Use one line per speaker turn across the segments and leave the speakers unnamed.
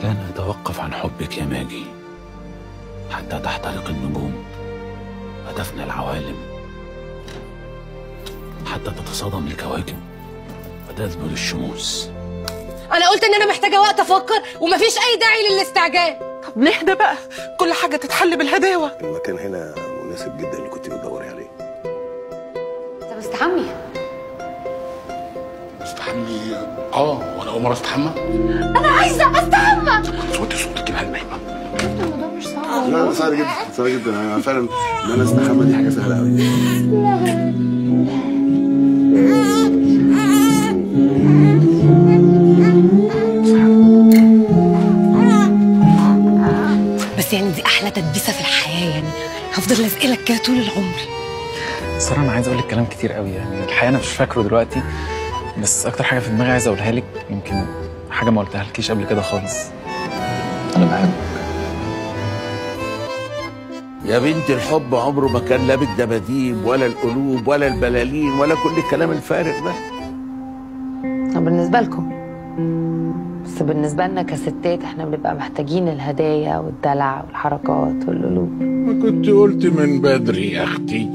لن أتوقف عن حبك يا ماجي حتى تحترق النجوم وتفنى العوالم حتى تتصادم الكواكب وتذبل الشموس
انا قلت ان انا محتاجه وقت افكر ومفيش اي داعي للاستعجال
طب نهدى بقى كل حاجة تتحل بالهداوة
المكان هنا مناسب جدا اللي كنت بتدوري عليه
طب استحمي
استحمي اه وانا اول مره استحمى
انا عايزه استحمى
صوتي صوتك كده نايمه
الموضوع مش صعب
لا لا سهل جدا سهل جدا انا فعلا ان انا استحمى دي حاجه سهله قوي
بس يعني دي احلى تدبيسه في الحياه يعني هفضل لازقه لك كده طول العمر
صراحة أنا عايز أقول لك كلام كتير قوي يعني الحقيقة أنا مش فاكره دلوقتي بس أكتر حاجة في دماغي عايز أقولها لك يمكن حاجة ما قلتها لكيش قبل كده خالص أنا بحبك
يا بنت الحب عمره ما كان لا بالدباديب ولا القلوب ولا البلالين ولا كل الكلام الفارغ ده
بالنسبة لكم بس بالنسبة لنا كستات احنا بنبقى محتاجين الهدايا والدلع والحركات والقلوب
ما كنت قلت من بدري يا اختي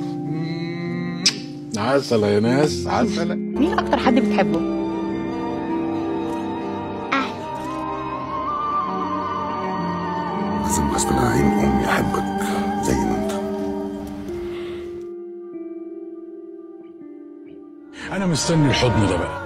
عسل يا ناس عسل
مين أكتر حد بتحبه؟
لازم غصب عن امي احبك زي ما انت
انا مستني الحضن ده بقى